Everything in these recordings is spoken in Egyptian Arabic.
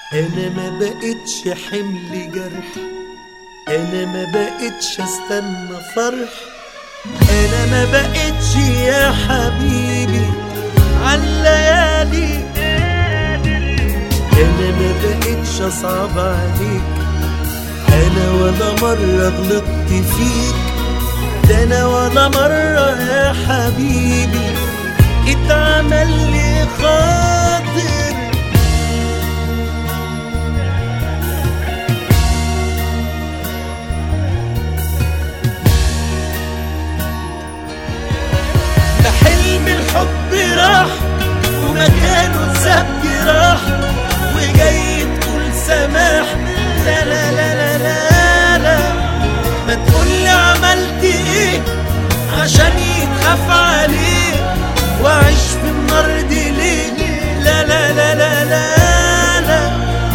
انا ما بقتش حمل جرح انا ما بقتش استنى فرح انا ما بقتش يا حبيبي عالليالي انا ما بقتش اصعب عليك انا ولا مرة غلطت فيك ده انا ولا مرة يا حبيبي اتعمل لي خاطر ده حلم الحب راح ومكانه اتساب راح وجاي تقول سماح لا لا لا لا لا لا ما تقولي عملت ايه عشان يتخاف عليه واعيش في النار دي ليه لا لا لا لا لا لا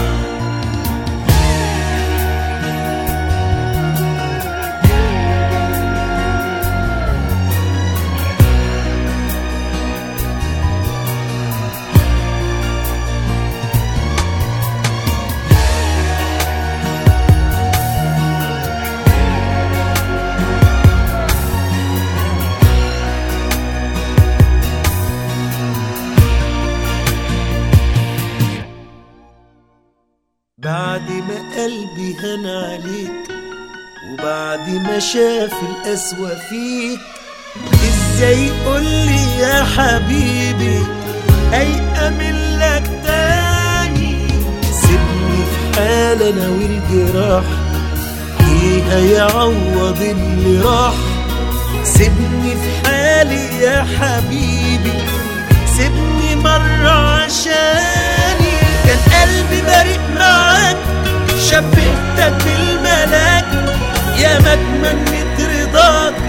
بعد ما قلبي هان عليك وبعد ما شاف القسوة فيك ازاي قولي يا حبيبي ايأمن لك تاني سيبني في حال انا والجراح ايه هيعوض اللي راح سيبني في حالي يا حبيبي سيبني مرة عشاني كان قلبي بريء معاك شبهتك بالملاك يا ما اتمنيت رضاك